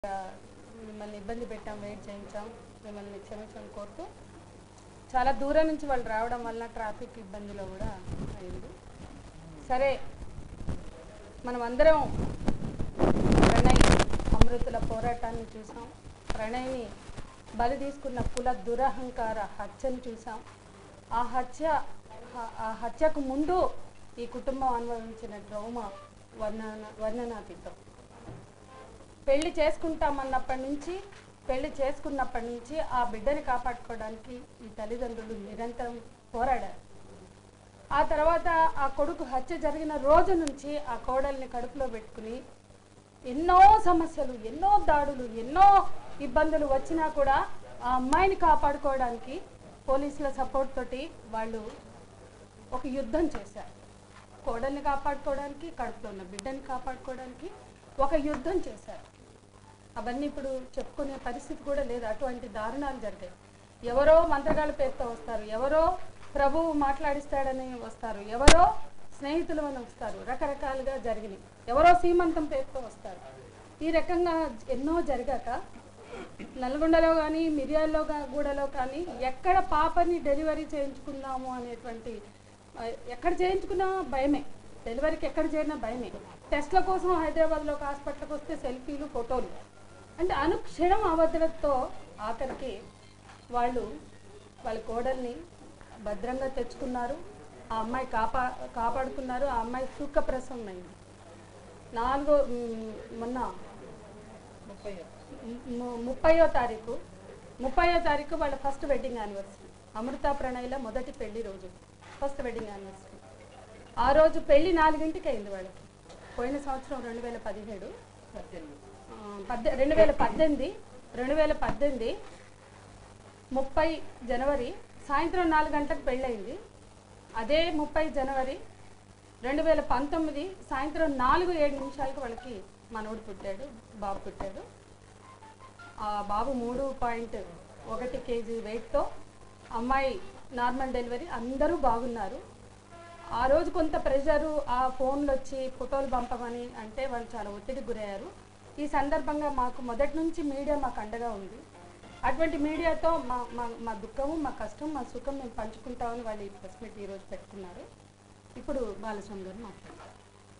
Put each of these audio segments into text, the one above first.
మిమ్మల్ని ఇబ్బంది పెట్టాం వెయిట్ చేయించాం మిమ్మల్ని క్షమించడం కోరుతూ చాలా దూరం నుంచి వాళ్ళు రావడం వల్ల ట్రాఫిక్ ఇబ్బందిలో కూడా అయింది సరే మనం అందరం ప్రణయ్ అమృతుల పోరాటాన్ని చూసాం ప్రణయ్ని బలి తీసుకున్న కుల దురహంకార హత్యను చూసాం ఆ హత్య ఆ- ఆ హత్యకు ముందు ఈ కుటుంబం అనుభవించిన ట్రౌమా వర్ణన వర్ణనాతీతం పెళ్లి చేసుకుంటామన్నప్పటి నుంచి పెళ్లి చేసుకున్నప్పటి నుంచి ఆ బిడ్డని కాపాడుకోవడానికి ఈ తల్లిదండ్రులు నిరంతరం పోరాడారు ఆ తర్వాత ఆ కొడుకు హత్య జరిగిన రోజు నుంచి ఆ కోడల్ని కడుపులో పెట్టుకుని ఎన్నో సమస్యలు ఎన్నో దాడులు ఎన్నో ఇబ్బందులు వచ్చినా కూడా ఆ అమ్మాయిని కాపాడుకోవడానికి పోలీసుల సపోర్ట్ తోటి వాళ్ళు ఒక యుద్ధం చేశారు కోడల్ని కాపాడుకోవడానికి కడుపులో ఉన్న బిడ్డని కాపాడుకోవడానికి ఒక యుద్ధం చేశారు అవన్నీ ఇప్పుడు చెప్పుకునే పరిస్థితి కూడా లేదు అటువంటి దారుణాలు జరిగాయి ఎవరో మంత్రగాళ్ళ పేరుతో వస్తారు ఎవరో ప్రభువు మాట్లాడిస్తాడని వస్తారు ఎవరో స్నేహితులు అని వస్తారు రకరకాలుగా జరిగినాయి ఎవరో సీమంతం పేరుతో వస్తారు ఈ రకంగా ఎన్నో జరిగాక నల్గొండలో కానీ మిర్యాలలో గా- గూడలో కానీ ఎక్కడ పాపని డెలివరీ చేయించుకుందాము అనేటువంటి ఆ, ఎక్కడ చేయించుకున్నా భయమే డెలివరీకి ఎక్కడ చేరినా భయమే టెస్ట్ల కోసం హైదరాబాద్లో ఒక హాస్పిటల్కి వస్తే సెల్ఫీలు ఫోటోలు అంటే అనుక్షణం అభద్రతతో ఆఖరికి వాళ్ళు వాళ్ళ కోడల్ని భద్రంగా తెచ్చుకున్నారు ఆ అమ్మాయి కాపా కాపాడుకున్నారు ఆ అమ్మాయి సుఖప్రసవం అయింది నాలుగో మ్, మొన్న ము- ముప్పయో తారీఖు ముప్పయో తారీఖు వాళ్ళ ఫస్ట్ వెడ్డింగ్ యానివర్సరీ అమృత ప్రణయ్ల మొదటి పెళ్లి రోజు ఫస్ట్ వెడ్డింగ్ యానివర్సరీ ఆ రోజు పెళ్లి నాలుగింటికి అయింది వాళ్ళకి పోయిన సంవత్సరం రెండు వేల పదిహేడు ఆ, పద్దె రెండు వేల పద్దెనిమిది రెండు వేల పద్దెనిమిది ముప్పై జనవరి సాయంత్రం నాలుగు గంటలకు పెళ్ళయింది అదే ముప్పై జనవరి రెండు వేల పంతొమ్మిది సాయంత్రం నాలుగు ఏడు నిమిషాలకు వాళ్ళకి మనవడు పుట్టాడు బాబు పుట్టాడు ఆ బాబు మూడు పాయింట్ ఒకటి కేజీ వెయిట్తో అమ్మాయి నార్మల్ డెలివరీ అందరూ బాగున్నారు ఆ రోజు కొంత ప్రెషరు ఆ ఫోన్లు వచ్చి ఫోటోలు పంపమని అంటే వాళ్ళు చాలా ఒత్తిడికి గురయ్యారు ఈ సందర్భంగా మాకు మొదటి నుంచి మీడియా మాకు అండగా ఉంది అటువంటి మీడియాతో మా మా మా దుఃఖము మా కష్టం మా సుఖం మేము పంచుకుంటామని వాళ్ళు ఈ ప్రెస్ మీట్ ఈరోజు పెట్టుకున్నారు ఇప్పుడు బాలస్వామి గారు మాట్లాడారు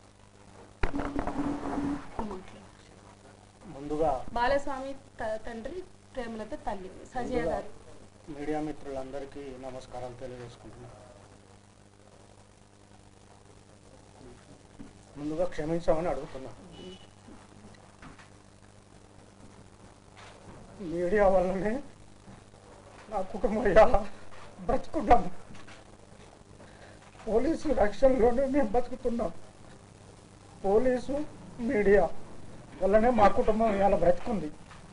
మాట్లాడారు. ముందుగా బాలస్వామి త- తండ్రి ప్రేమలతో తల్లి సజయ గారు మీడియా మిత్రులందరికీ నమస్కారాలు తెలియజేసుకుంటున్నాను ముందుగా క్షమించమని అడుగుతున్నా మీడియా వల్లనే నా కుటుంబం ఇలా బ్రతుకున్నాం పోలీసు రక్షణలోనే మేము బతుకుతున్నాం పోలీసు మీడియా వల్లనే మా కుటుంబం ఇలా బ్రతుకుంది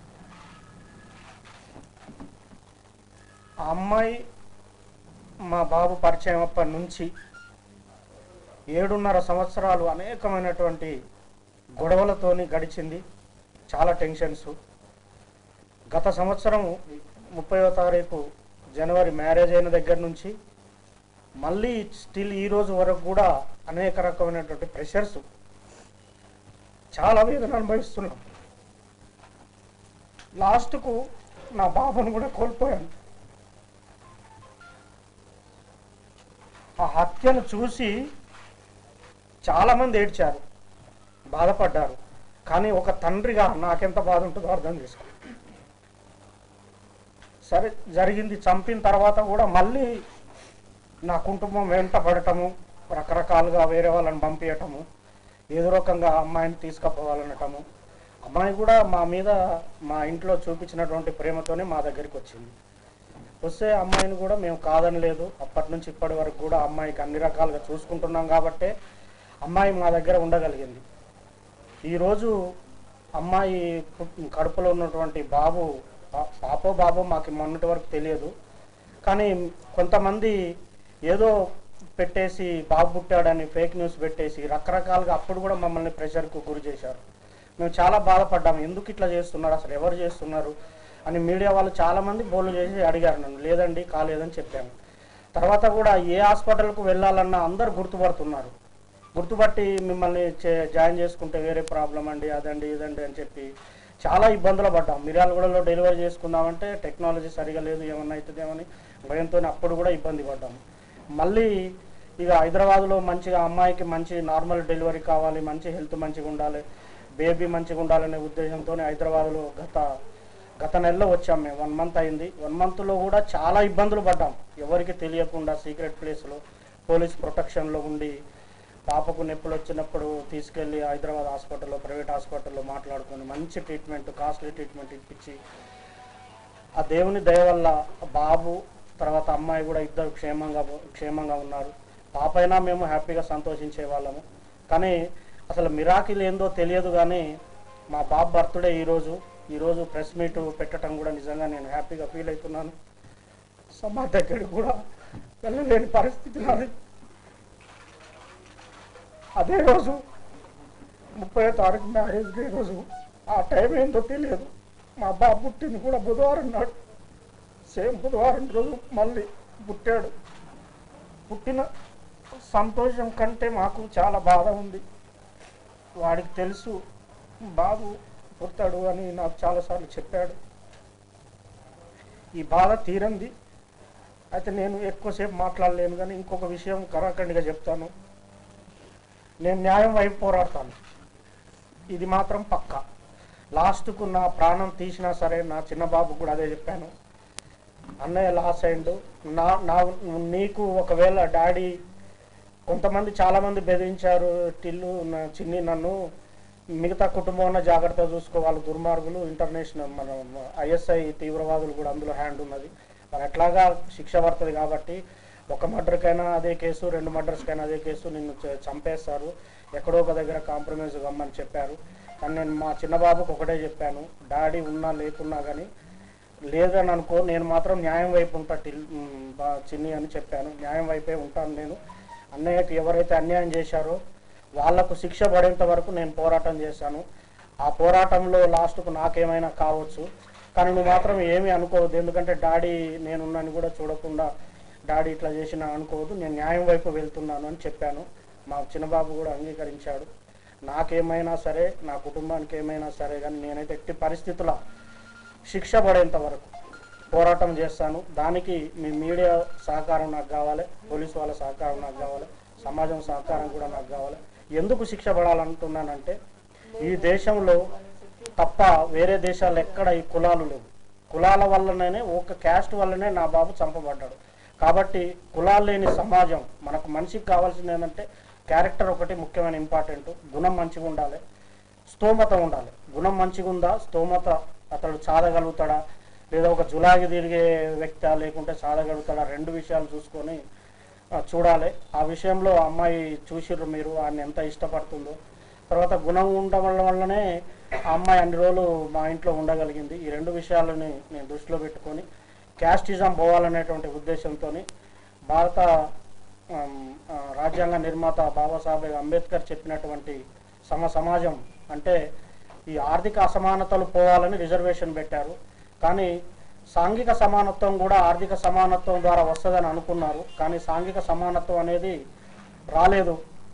ఆ అమ్మాయి మా బాబు పరిచయం అప్పటి నుంచి ఏడున్నర సంవత్సరాలు అనేకమైనటువంటి గొడవలతోని గడిచింది చాలా టెన్షన్స్ గత సంవత్సరం ముప్పయో తారీఖు జనవరి మ్యారేజ్ అయిన దగ్గర నుంచి మళ్ళీ స్టిల్ ఈ రోజు వరకు కూడా అనేక రకమైనటువంటి ప్రెషర్స్ చాలా వేదన అనుభవిస్తున్నాం లాస్ట్కు నా బాబును కూడా కోల్పోయాను ఆ హత్యను చూసి చాలామంది ఏడ్చారు బాధపడ్డారు కానీ ఒక తండ్రిగా నాకెంత బాధ ఉంటుందో అర్థం చేసుకో సరే జరిగింది చంపిన తర్వాత కూడా మళ్ళీ నా కుటుంబం వెంట పడటము రకరకాలుగా వేరే వాళ్ళని పంపించటము ఏదో రకంగా అమ్మాయిని తీసుకుపోవాలనటము అమ్మాయి కూడా మా మీద మా ఇంట్లో చూపించినటువంటి ప్రేమతోనే మా దగ్గరికి వచ్చింది వస్తే అమ్మాయిని కూడా మేము కాదని లేదు అప్పటి నుంచి ఇప్పటి వరకు కూడా అమ్మాయికి అన్ని రకాలుగా చూసుకుంటున్నాం కాబట్టే అమ్మాయి మా దగ్గర ఉండగలిగింది ఈరోజు అమ్మాయి పుట్- కడుపులో ఉన్నటువంటి బాబు పా- పాపో బాబో మాకు మొన్నటి వరకు తెలియదు కానీ కొంతమంది ఏదో పెట్టేసి బాబు పుట్టాడని ఫేక్ న్యూస్ పెట్టేసి రకరకాలుగా అప్పుడు కూడా మమ్మల్ని ప్రెషర్కు గురి చేశారు మేము చాలా బాధపడ్డాము ఎందుకు ఇట్లా చేస్తున్నారు అసలు ఎవరు చేస్తున్నారు అని మీడియా వాళ్ళు చాలామంది బోలు చేసి అడిగారు నన్ను లేదండి కాలేదని చెప్పాము తర్వాత కూడా ఏ హాస్పిటల్కు వెళ్ళాలన్నా అందరు గుర్తుపడుతున్నారు గుర్తుపట్టి మిమ్మల్ని చే- జాయిన్ చేసుకుంటే వేరే ప్రాబ్లం అండి అదండి ఇదండి అని చెప్పి చాలా ఇబ్బందులు పడ్డాం మిర్యాలగూడలో డెలివరీ చేసుకుందామంటే టెక్నాలజీ సరిగా లేదు ఏమన్నా అవుతుందేమని భయంతో అప్పుడు కూడా ఇబ్బంది పడ్డాం మళ్ళీ ఇక హైదరాబాద్లో మంచిగా అమ్మాయికి మంచి నార్మల్ డెలివరీ కావాలి మంచి హెల్త్ మంచిగా ఉండాలి బేబీ మంచిగా ఉండాలనే ఉద్దేశంతో హైదరాబాద్లో గత గత నెలలో వచ్చాం మేము వన్ మంత్ అయింది వన్ మంత్లో కూడా చాలా ఇబ్బందులు పడ్డాం ఎవరికి తెలియకుండా సీక్రెట్ ప్లేస్లో పోలీస్ ప్రొటెక్షన్లో ఉండి పాపకు నొప్పులు వచ్చినప్పుడు తీసుకెళ్ళి హైదరాబాద్ హాస్పిటల్లో ప్రైవేట్ హాస్పిటల్లో మాట్లాడుకొని మంచి ట్రీట్మెంట్ కాస్ట్లీ ట్రీట్మెంట్ ఇప్పించి ఆ దేవుని దయ వల్ల బాబు తర్వాత అమ్మాయి కూడా ఇద్దరు క్షేమంగా క్షేమంగా ఉన్నారు పాప అయినా మేము హ్యాపీగా సంతోషించే వాళ్ళము కానీ అసలు మిరాకిల్ ఏందో తెలియదు కానీ మా బాబు బర్త్డే ఈరోజు ఈరోజు ప్రెస్ మీట్ పెట్టడం కూడా నిజంగా నేను హ్యాపీగా ఫీల్ అవుతున్నాను సమాజ్ దగ్గరికి కూడా వెళ్ళలేని పరిస్థితి నాది అదే రోజు ముప్పై తారీఖు మ్యారేజ్ డే రోజు ఆ టైం ఏందో తెలియదు మా బాబు పుట్టింది కూడా బుధవారం నాడు సేమ్ బుధవారం రోజు మళ్ళీ పుట్టాడు పుట్టిన సంతోషం కంటే మాకు చాలా బాధ ఉంది వాడికి తెలుసు బాబు పుడతాడు అని నాకు చాలాసార్లు చెప్పాడు ఈ బాధ తీరంది అయితే నేను ఎక్కువసేపు మాట్లాడలేను కానీ ఇంకొక విషయం కరాఖండిగా చెప్తాను నేను న్యాయం వైపు పోరాడతాను ఇది మాత్రం పక్కా లాస్ట్కు నా ప్రాణం తీసినా సరే నా చిన్న బాబు కూడా అదే చెప్పాను అన్నయ్య లాస్ అయిండు నా నా నీకు ఒకవేళ డాడీ కొంతమంది చాలామంది బెదిరించారు టిల్లు నా చిన్ని నన్ను మిగతా కుటుంబం జాగ్రత్త చూసుకోవాలి దుర్మార్గులు ఇంటర్నేషనల్ మన ఐఎస్ఐ తీవ్రవాదులు కూడా అందులో హ్యాండ్ ఉన్నది మరి ఎట్లాగా శిక్ష పడుతుంది కాబట్టి ఒక మర్డర్కైనా అదే కేసు రెండు మర్డర్స్కైనా అదే కేసు నిన్ను చ- చంపేస్తారు ఎక్కడో ఒక దగ్గర కాంప్రమైజ్ కమ్మని చెప్పారు కానీ నేను మా చిన్న బాబుకి ఒకటే చెప్పాను డాడీ ఉన్నా లేకున్నా కానీ లేదని అనుకో నేను మాత్రం న్యాయం వైపు ఉంటా టిల్ మ్, బా చిన్ని అని చెప్పాను న్యాయం వైపే ఉంటాను నేను అన్నయ్యకి ఎవరైతే అన్యాయం చేశారో వాళ్లకు శిక్ష పడేంత వరకు నేను పోరాటం చేశాను ఆ పోరాటంలో లాస్ట్కు నాకేమైనా కావచ్చు కానీ నువ్వు మాత్రం ఏమీ అనుకోవద్దు ఎందుకంటే డాడీ నేనున్నాను కూడా చూడకుండా డాడీ ఇట్లా చేసినా అనుకోవద్దు నేను న్యాయం వైపు వెళ్తున్నాను అని చెప్పాను మా చిన్నబాబు కూడా అంగీకరించాడు నాకేమైనా సరే నా కుటుంబానికి ఏమైనా సరే కానీ నేనైతే ఎట్టి పరిస్థితుల శిక్ష పడేంత వరకు పోరాటం చేస్తాను దానికి మీ మీడియా సహకారం నాకు కావాలి పోలీసు వాళ్ళ సహకారం నాకు కావాలి సమాజం సహకారం కూడా నాకు కావాలి ఎందుకు శిక్ష పడాలంటున్నానంటే ఈ దేశంలో తప్ప వేరే దేశాలు ఎక్కడ ఈ కులాలు లేవు కులాల వల్లనే ఒక క్యాస్ట్ వల్లనే నా బాబు చంపబడ్డాడు కాబట్టి కులాలు లేని సమాజం మనకు మనిషికి కావాల్సింది ఏంటంటే క్యారెక్టర్ ఒకటి ముఖ్యమైన ఇంపార్టెంట్ గుణం మంచిగా ఉండాలి స్తోమత ఉండాలి గుణం మంచిగా ఉందా స్తోమత అతడు చాదగలుగుతాడా లేదా ఒక జులాగి తిరిగే వ్యక్తి లేకుంటే చాదగలుగుతాడా రెండు విషయాలు చూసుకొని ఆ, చూడాలి ఆ విషయంలో ఆ అమ్మాయి చూసిర్రు మీరు ఆయన ఎంత ఇష్టపడుతుందో తర్వాత గుణం ఉండడం వల్లనే ఆ అమ్మాయి అన్ని రోజులు మా ఇంట్లో ఉండగలిగింది ఈ రెండు విషయాలని నేను దృష్టిలో పెట్టుకొని క్యాస్టిజం పోవాలనేటువంటి ఉద్దేశంతో భారత ఆమ్, ఆ, రాజ్యాంగ నిర్మాత బాబాసాహెబ్ అంబేద్కర్ చెప్పినటువంటి సమ సమాజం అంటే ఈ ఆర్థిక అసమానతలు పోవాలని రిజర్వేషన్ పెట్టారు కానీ సాంఘిక సమానత్వం కూడా ఆర్థిక సమానత్వం ద్వారా వస్తుందని అనుకున్నారు కానీ సాంఘిక సమానత్వం అనేది రాలేదు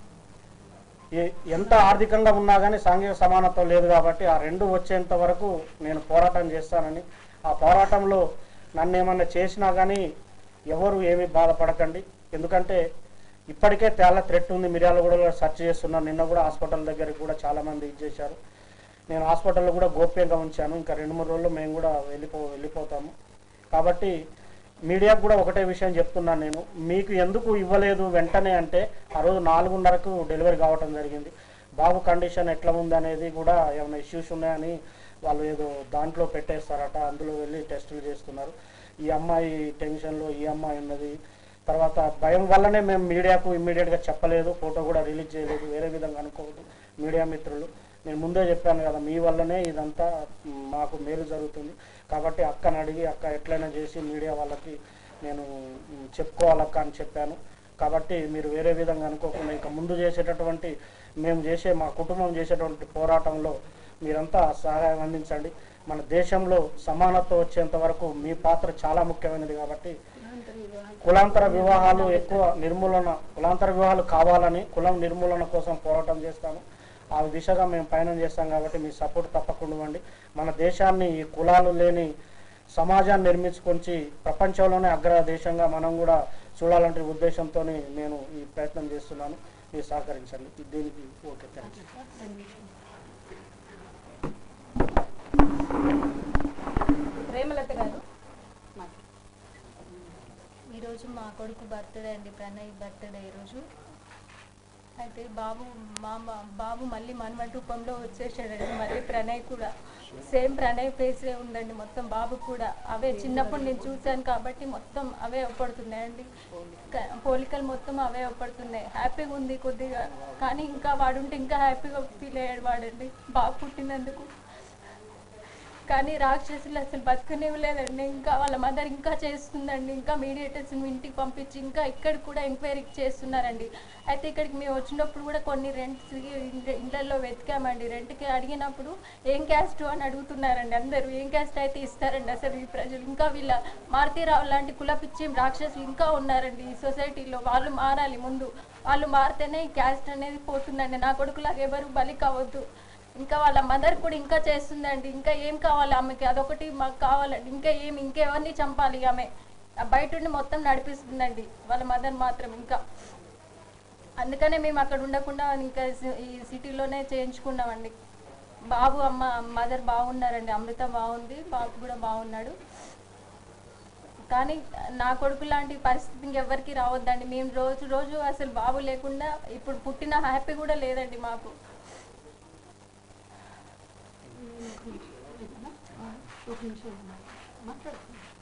ఏ- ఎంత ఆర్థికంగా ఉన్నా కానీ సాంఘిక సమానత్వం లేదు కాబట్టి ఆ రెండు వచ్చేంత వరకు నేను పోరాటం చేస్తానని ఆ పోరాటంలో నన్ను ఏమన్నా చేసినా కానీ ఎవరు ఏమీ బాధపడకండి ఎందుకంటే ఇప్పటికే చాలా థ్రెట్ ఉంది మిర్యాలగూడలో సెర్చ్ చేస్తున్నాను నిన్న కూడా హాస్పిటల్ దగ్గరికి కూడా చాలామంది ఇది చేశారు నేను హాస్పిటల్లో కూడా గోప్యంగా ఉంచాను ఇంకా రెండు మూడు రోజుల్లో మేము కూడా వెళ్ళిపో వెళ్ళిపోతాము కాబట్టి మీడియాకు కూడా ఒకటే విషయం చెప్తున్నాను నేను మీకు ఎందుకు ఇవ్వలేదు వెంటనే అంటే ఆ రోజు నాలుగున్నరకు డెలివరీ కావటం జరిగింది బాబు కండిషన్ ఎట్లా ఉంది అనేది కూడా ఏమైనా ఇష్యూస్ ఉన్నాయని వాళ్ళు ఏదో దాంట్లో పెట్టేస్తారట అందులో వెళ్ళి టెస్టులు చేస్తున్నారు ఈ అమ్మాయి టెన్షన్లో ఈ అమ్మాయి ఉన్నది తర్వాత భయం వల్లనే మేము మీడియాకు ఇమ్మీడియట్గా చెప్పలేదు ఫోటో కూడా రిలీజ్ చేయలేదు వేరే విధంగా అనుకోవద్దు మీడియా మిత్రులు నేను ముందే చెప్పాను కదా మీ వల్లనే ఇదంతా మ్, మాకు మేలు జరుగుతుంది కాబట్టి అక్కని అడిగి అక్క ఎట్లయినా చేసి మీడియా వాళ్ళకి నేను మ్, చెప్పుకోవాలక్క అని చెప్పాను కాబట్టి మీరు వేరే విధంగా అనుకోకుండా ఇక ముందు చేసేటటువంటి మేము చేసే మా కుటుంబం చేసేటువంటి పోరాటంలో మీరంతా సహాయం అందించండి మన దేశంలో సమానత్వం వచ్చేంత వరకు మీ పాత్ర చాలా ముఖ్యమైనది కాబట్టి కులాంతర వివాహాలు ఎక్కువ నిర్మూలన కులాంతర వివాహాలు కావాలని కులం నిర్మూలన కోసం పోరాటం చేస్తాను ఆ దిశగా మేము పయనం చేస్తాం కాబట్టి మీ సపోర్ట్ తప్పకుండా ఇవ్వండి మన దేశాన్ని ఈ కులాలు లేని సమాజాన్ని నిర్మించుకొని ప్రపంచంలోనే అగ్ర దేశంగా మనం కూడా చూడాలంటే ఉద్దేశంతో నేను ఈ ప్రయత్నం చేస్తున్నాను మీరు సహకరించండి దీనికి ఓకే థ్యాంక్స్ ప్రేమలత గారు మాట్లాడండి. ఈరోజు మా కొడుకు బర్త్డే అండి ప్రణయ్ బర్త్డే ఈరోజు అయితే బాబు మా మా- బాబు మళ్ళీ మనవడి రూపంలో వచ్చేసాడండి మళ్ళీ ప్రణయ్ కూడా సేమ్ ప్రణయ్ ఫేసే ఉందండి మొత్తం బాబు కూడా అవే చిన్నప్పుడు నేను చూశాను కాబట్టి మొత్తం అవే అవపడుతున్నాయండి క- పోలికలు మొత్తం అవే అవపడుతున్నాయి హ్యాపీగా ఉంది కొద్దిగా కానీ ఇంకా వాడుంటే ఇంకా హ్యాపీగా ఫీల్ అయ్యాడు వాడండి బాబు పుట్టినందుకు కానీ రాక్షసులు అసలు బతకనివ్వలేదండి ఇంకా వాళ్ళ మదర్ ఇంకా చేస్తుందండి ఇంకా మీడియేటర్స్ ఇంటికి పంపించి ఇంకా ఇక్కడ కూడా ఎంక్వైరీ చేస్తున్నారండి అయితే ఇక్కడికి మేము వచ్చినప్పుడు కూడా కొన్ని రెంట్స్ ఇళ్ళల్లో వెతికామండి రెంట్కి అడిగినప్పుడు ఏం క్యాస్ట్ అని అడుగుతున్నారండి అందరూ ఏం క్యాస్ట్ అయితే ఇస్తారండి అసలు ఈ ప్రజలు ఇంకా వీళ్ళ మారుతీరావు లాంటి కులపిచ్చి రాక్షసులు ఇంకా ఉన్నారండి ఈ సొసైటీలో వాళ్ళు మారాలి ముందు వాళ్ళు మారితేనే ఈ క్యాస్ట్ అనేది పోతుందండి నా కొడుకులాగా ఎవరు బలి కావద్దు ఇంకా వాళ్ళ మదర్ కూడా ఇంకా చేస్తుందండి ఇంకా ఏం కావాలి ఆమెకి అదొకటి మాకు కావాలండి ఇంకా ఏం ఇంకెవరిని చంపాలి ఆమె ఆ బయట ఉండి మొత్తం నడిపిస్తుందండి వాళ్ళ మదర్ మాత్రం ఇంకా అందుకనే మేము అక్కడ ఉండకుండా ఇంకా సి- ఈ సిటీలోనే చేయించుకున్నామండి బాబు అమ్మ మదర్ బాగున్నారండి అమృత బాగుంది బాబు కూడా బాగున్నాడు కానీ నా కొడుకు లాంటి పరిస్థితి ఇంకెవ్వరికి రావద్దండి మేము రోజు రోజు అసలు బాబు లేకుండా ఇప్పుడు పుట్టిన హ్యాపీ కూడా లేదండి మాకు ఒక నిమిషం మాట్లాడు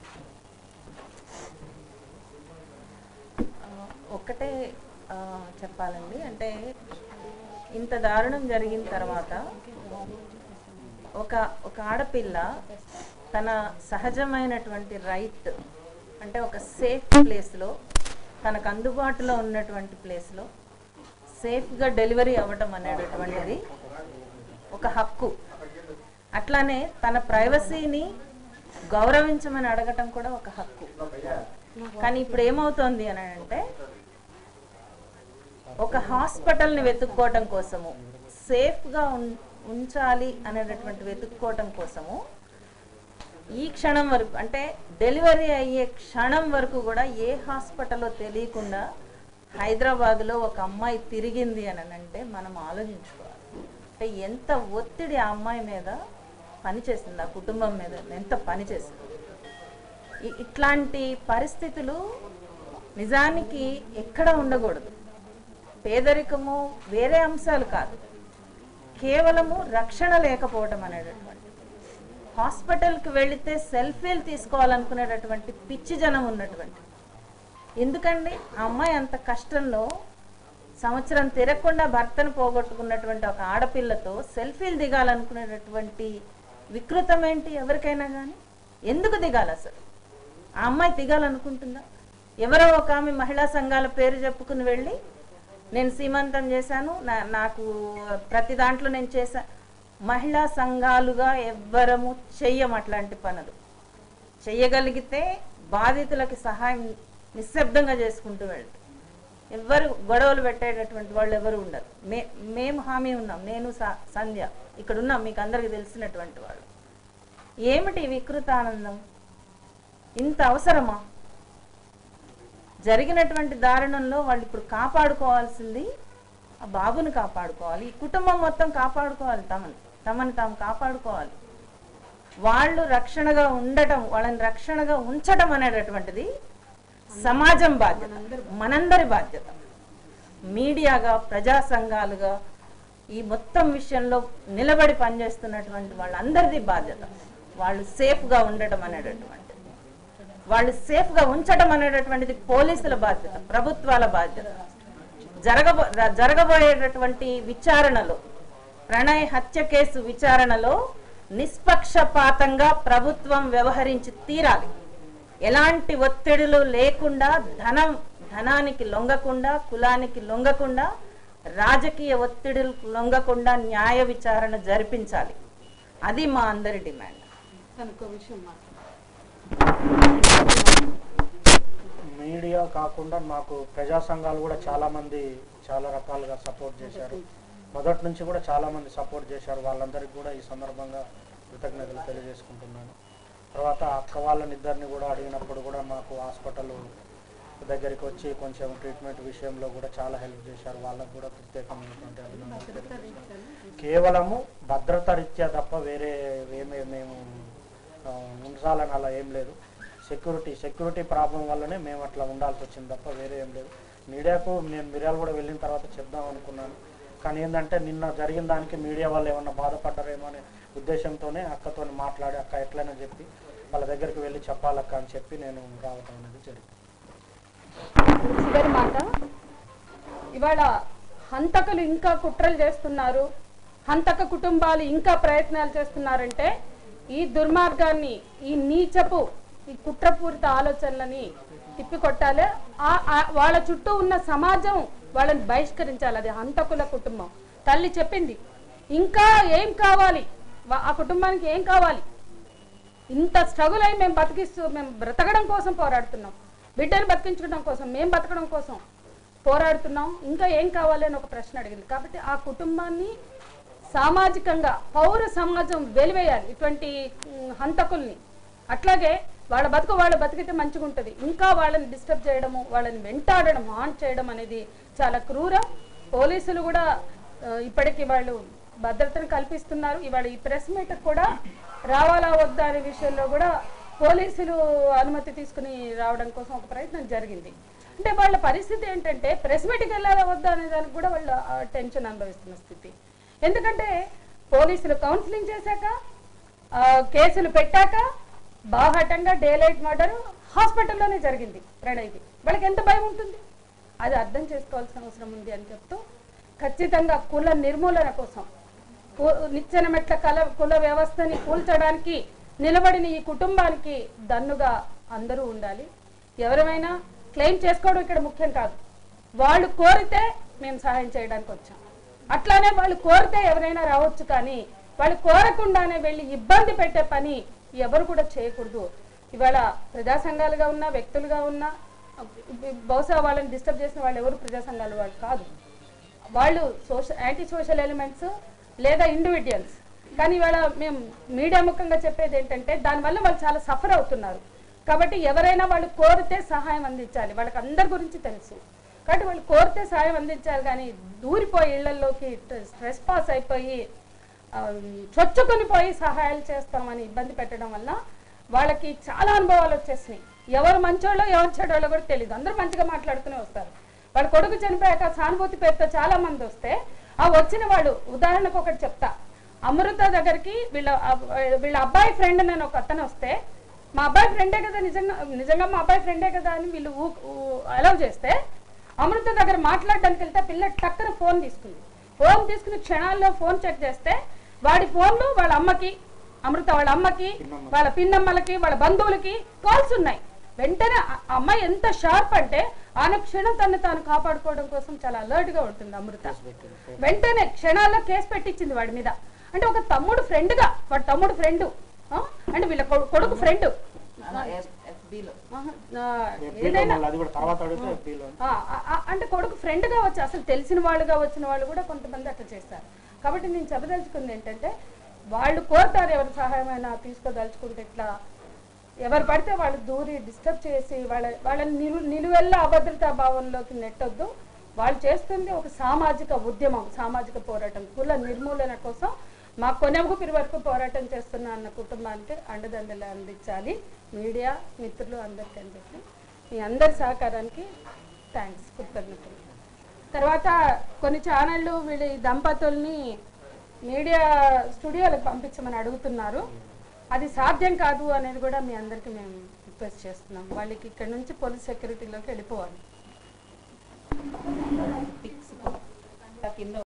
ఆ, ఒక్కటే ఆ, చెప్పాలండి అంటే ఇంత దారుణం జరిగిన తర్వాత ఒక ఒక ఆడపిల్ల తన సహజమైనటువంటి రైట్ అంటే ఒక సేఫ్ ప్లేస్లో తనకు అందుబాటులో ఉన్నటువంటి ప్లేస్లో సేఫ్గా డెలివరీ అవ్వటం అనేటటువంటిది ఒక హక్కు అట్లానే తన ప్రైవసీని గౌరవించమని అడగటం కూడా ఒక హక్కు కానీ ఇప్పుడు ఏమవుతోంది అని అంటే ఒక హాస్పిటల్ని వెతుక్కోవటం కోసము సేఫ్గా ఉం- ఉంచాలి అనేటటువంటి వెతుక్కోవటం కోసము ఈ క్షణం వరకు అంటే డెలివరీ అయ్యే క్షణం వరకు కూడా ఏ హాస్పిటల్లో తెలియకుండా హైదరాబాద్లో ఒక అమ్మాయి తిరిగింది అని అంటే మనం ఆలోచించుకోవాలి అంటే ఎంత ఒత్తిడి ఆ అమ్మాయి మీద పనిచేసింది ఆ కుటుంబం మీద ఎంత పనిచేసింది ఇ- ఇట్లాంటి పరిస్థితులు నిజానికి ఎక్కడ ఉండకూడదు పేదరికము వేరే అంశాలు కాదు కేవలము రక్షణ లేకపోవటం అనేటటువంటి హాస్పిటల్కి వెళితే సెల్ఫీలు తీసుకోవాలనుకునేటటువంటి పిచ్చి జనం ఉన్నటువంటి ఎందుకండి ఆ అమ్మాయి అంత కష్టంలో సంవత్సరం తిరగకుండా భర్తను పోగొట్టుకున్నటువంటి ఒక ఆడపిల్లతో సెల్ఫీలు దిగాలనుకునేటటువంటి వికృతం ఏంటి ఎవరికైనా కానీ ఎందుకు దిగాలి అసలు ఆ అమ్మాయి దిగాలనుకుంటుందా ఎవరో ఒక ఆమె మహిళా సంఘాల పేరు చెప్పుకుని వెళ్ళి నేను సీమంతం చేశాను నా నాకు ప్రతి దాంట్లో నేను చేశా మహిళా సంఘాలుగా ఎవ్వరము చెయ్యం అట్లాంటి పనులు చెయ్యగలిగితే బాధితులకి సహాయం నిశ్శబ్దంగా చేసుకుంటూ వెళ్తాం ఎవ్వరు గొడవలు పెట్టేటటువంటి వాళ్ళు ఎవరు ఉండరు మే మేము హామీ ఉన్నాం నేను స- సంధ్య ఇక్కడ ఉన్నాం మీకు అందరికి తెలిసినటువంటి వాళ్ళు ఏమిటి ఈ వికృతానందం ఇంత అవసరమా జరిగినటువంటి దారుణంలో వాళ్ళు ఇప్పుడు కాపాడుకోవాల్సింది ఆ బాబుని కాపాడుకోవాలి ఈ కుటుంబం మొత్తం కాపాడుకోవాలి తమని తమని తాము కాపాడుకోవాలి వాళ్ళు రక్షణగా ఉండటం వాళ్ళని రక్షణగా ఉంచటం అనేటటువంటిది సమాజం బాధ్యత మనందరి బాధ్యత మీడియాగా ప్రజా సంఘాలుగా ఈ మొత్తం విషయంలో నిలబడి పనిచేస్తున్నటువంటి వాళ్ళందరిది బాధ్యత వాళ్ళు సేఫ్గా ఉండటం అనేటటువంటిది వాళ్ళు సేఫ్గా ఉంచటం అనేటటువంటిది పోలీసుల బాధ్యత ప్రభుత్వాల బాధ్యత జరగబో ర- జరగబోయేటటువంటి విచారణలో ప్రణయ్ హత్య కేసు విచారణలో నిష్పక్షపాతంగా ప్రభుత్వం వ్యవహరించి తీరాలి ఎలాంటి ఒత్తిడులు లేకుండా ధనం ధనానికి లొంగకుండా కులానికి లొంగకుండా రాజకీయ ఒత్తిడులు లొంగకుండా న్యాయ విచారణ జరిపించాలి అది మా అందరి డిమాండ్ తనకు విషయం మాట్లాడు మీడియా కాకుండా మాకు ప్రజా సంఘాలు కూడా చాలా మంది చాలా రకాలుగా సపోర్ట్ చేశారు మొదటి నుంచి కూడా చాలామంది సపోర్ట్ చేశారు వాళ్ళందరికీ కూడా ఈ సందర్భంగా కృతజ్ఞతలు తెలియజేసుకుంటున్నాను తర్వాత అక్క వాళ్ళని ఇద్దరిని కూడా అడిగినప్పుడు కూడా మాకు హాస్పిటల్ దగ్గరికి వచ్చి కొంచెం ట్రీట్మెంట్ విషయంలో కూడా చాలా హెల్ప్ చేశారు వాళ్ళకు కూడా ప్రత్యేకమైనటువంటి అభినందనలు కేవలము భద్రత రీత్యా తప్ప వేరే ఏమే మేము ఆ, ఉంచాలని అలా ఏం లేదు సెక్యూరిటీ సెక్యూరిటీ ప్రాబ్లం వల్లనే మేము అట్లా ఉండాల్సి వచ్చింది తప్ప వేరే ఏం లేదు మీడియాకు నేను మిర్యాలు కూడా వెళ్ళిన తర్వాత చెప్దాం అనుకున్నాను కానీ ఏంటంటే నిన్న జరిగిన దానికి మీడియా వాళ్ళు ఏమన్నా బాధపడ్డారేమో అనే ఉద్దేశంతోనే అక్కతో మాట్లాడి అక్క ఎట్లయినా చెప్పి వాళ్ళ దగ్గరికి వెళ్ళి చెప్పాలక్క అని చెప్పి నేను రావటం అనేది జరిగింది చివరి మాట ఇవాళ హంతకులు ఇంకా కుట్రలు చేస్తున్నారు హంతక కుటుంబాలు ఇంకా ప్రయత్నాలు చేస్తున్నారంటే ఈ దుర్మార్గాన్ని ఈ నీచపు ఈ కుట్రపూరిత ఆలోచనలని తిప్పికొట్టాలి ఆ- ఆ- వాళ్ళ చుట్టూ ఉన్న సమాజం వాళ్ళని బహిష్కరించాలి అది హంతకుల కుటుంబం తల్లి చెప్పింది ఇంకా ఏం కావాలి వా- ఆ కుటుంబానికి ఏం కావాలి ఇంత స్ట్రగుల్ అయి మేము బతికిస్తూ మేము బ్రతకడం కోసం పోరాడుతున్నాం బిడ్డను బతికించడం కోసం మేము బతకడం కోసం పోరాడుతున్నాం ఇంకా ఏం కావాలి అని ఒక ప్రశ్న అడిగింది కాబట్టి ఆ కుటుంబాన్ని సామాజికంగా పౌర సమాజం వెలివేయాలి ఇటువంటి ఉమ్, హంతకుల్ని అట్లాగే వాళ్ళ బతుకు వాళ్ళు బతికితే మంచిగా ఉంటుంది ఇంకా వాళ్ళని డిస్టర్బ్ చేయడము వాళ్ళని వెంటాడడం ఆన్ చేయడం అనేది చాలా క్రూరం పోలీసులు కూడా ఆ, ఇప్పటికీ వాళ్ళు భద్రతను కల్పిస్తున్నారు ఇవాళ ఈ ప్రెస్ మీట్ కూడా రావాలా వద్దా అనే విషయంలో కూడా పోలీసులు అనుమతి తీసుకుని రావడం కోసం ఒక ప్రయత్నం జరిగింది అంటే వాళ్ళ పరిస్థితి ఏంటంటే ప్రెస్ మీట్కి వెళ్ళాలా వద్దా అనే దానికి కూడా వాళ్ళు ఆ టెన్షన్ అనుభవిస్తున్న స్థితి ఎందుకంటే పోలీసులు కౌన్సిలింగ్ చేశాక ఆ, కేసులు పెట్టాక బాహాటంగా డే లైట్ మర్డర్ హాస్పిటల్లోనే జరిగింది ప్రణయ్కి వాళ్ళకి ఎంత భయం ఉంటుంది అది అర్థం చేసుకోవాల్సిన అవసరం ఉంది అని చెప్తూ ఖచ్చితంగా కుల నిర్మూలన కోసం కు- నిచ్చెన మెట్ల కల కుల వ్యవస్థని కూల్చడానికి నిలబడిన ఈ కుటుంబానికి దన్నుగా అందరూ ఉండాలి ఎవరైనా క్లెయిమ్ చేసుకోవడం ఇక్కడ ముఖ్యం కాదు వాళ్ళు కోరితే మేము సహాయం చేయడానికి వచ్చాం అట్లానే వాళ్ళు కోరితే ఎవరైనా రావచ్చు కానీ వాళ్ళు కోరకుండానే వెళ్ళి ఇబ్బంది పెట్టే పని ఎవరు కూడా చేయకూడదు ఇవాళ ప్రజా సంఘాలుగా ఉన్నా వ్యక్తులుగా ఉన్నా బహుశా వాళ్ళని డిస్టర్బ్ చేసిన వాళ్ళు ఎవరు ప్రజా సంఘాల వాళ్ళు కాదు వాళ్ళు సోషల్ యాంటీ సోషల్ ఎలిమెంట్స్ లేదా ఇండివిజువల్స్ కానీ ఇవాళ మేము మీడియా ముఖంగా చెప్పేది ఏంటంటే దానివల్ల వాళ్ళు చాలా సఫర్ అవుతున్నారు కాబట్టి ఎవరైనా వాళ్ళు కోరితే సహాయం అందించాలి వాళ్ళకి అందరి గురించి తెలుసు కాబట్టి వాళ్ళు కోరితే సహాయం అందించాలి కానీ దూరిపోయి ఇళ్లలోకి స్ట్రెస్ పాస్ అయిపోయి ఆ, చొచ్చుకొని పోయి సహాయాలు చేస్తామని ఇబ్బంది పెట్టడం వల్ల వాళ్ళకి చాలా అనుభవాలు వచ్చేసినాయి ఎవరు మంచోళ్ళో ఎవరు చెడోళ్ళో కూడా తెలియదు అందరూ మంచిగా మాట్లాడుతూనే వస్తారు వాళ్ళ కొడుకు చనిపోయాక సానుభూతి పేరుతో చాలా మంది వస్తే ఆ వచ్చిన వాళ్ళు ఉదాహరణకు ఒకటి చెప్తా అమృత దగ్గరికి వీళ్ళ అబ్- వీళ్ళ అబ్బాయి ఫ్రెండ్ నేను ఒక అతను వస్తే మా అబ్బాయి ఫ్రెండే కదా నిజంగా నిజంగా మా అబ్బాయి ఫ్రెండే కదా అని వీళ్ళు అలౌ చేస్తే అమృత దగ్గర మాట్లాడడానికి వెళ్తే పిల్ల టక్కన ఫోన్ తీసుకుంది ఫోన్ తీసుకుని క్షణాల్లో ఫోన్ చెక్ చేస్తే వాడి ఫోన్లో వాళ్ళ అమ్మకి అమృత వాళ్ళ అమ్మకి వాళ్ళ పిన్నమ్మలకి వాళ్ళ బంధువులకి కాల్స్ ఉన్నాయి వెంటనే ఆ అమ్మాయి ఎంత షార్ప్ అంటే ఆమె క్షణం తను తాను కాపాడుకోవడం కోసం చాలా అలర్ట్ గా ఉంటుంది అమృత వెంటనే క్షణాల్లో కేసు పెట్టించింది వాడి మీద అంటే ఒక తమ్ముడు ఫ్రెండ్ గా వాడి తమ్ముడు ఫ్రెండ్ అంటే వీళ్ళ కొడు- కొడుకు ఫ్రెండ్ ఎఫ్బిలో ఎఫ్బీలో మళ్ళీ అది కూడా తర్వాత అడిగితే ఎఫ్బీలో అంటే కొడుకు ఫ్రెండ్ గా వచ్చి అసలు తెలిసిన వాళ్ళుగా వచ్చిన వాళ్ళు కూడా కొంతమంది అట్లా చేస్తారు కాబట్టి నేను చెప్పదలుచుకుంది ఏంటంటే వాళ్ళు కోరుతారు ఎవరి సహాయమైనా తీసుకోదలుచుకుంటే ఇట్లా ఎవరు పడితే వాళ్ళు దూరి డిస్టర్బ్ చేసి వాళ్ళ వాళ్ళని నిలు నిలువెల్ల అభద్రతా భావంలోకి నెట్టొద్దు వాళ్ళు చేస్తుంది ఒక సామాజిక ఉద్యమం సామాజిక పోరాటం కుల నిర్మూలన కోసం మా కొనెముగుపిరి వరకు పోరాటం చేస్తున్న అన్న కుటుంబానికి అండదండలు అందించాలి మీడియా మిత్రులు అందరికీ అని చెప్పి మీ అందరి సహకారానికి థ్యాంక్స్ కృతజ్ఞతలు తర్వాత కొన్ని ఛానళ్ళు వీళ్ళ ఈ దంపతుల్ని మీడియా స్టూడియోలకు పంపించమని అడుగుతున్నారు అది సాధ్యం కాదు అనేది కూడా మీ అందరికీ మేము రిక్వెస్ట్ చేస్తున్నాం వాళ్ళకి ఇక్కడ నుంచి పోలీస్ సెక్యూరిటీలోకి వెళ్ళిపోవాలి పిక్స్ కింద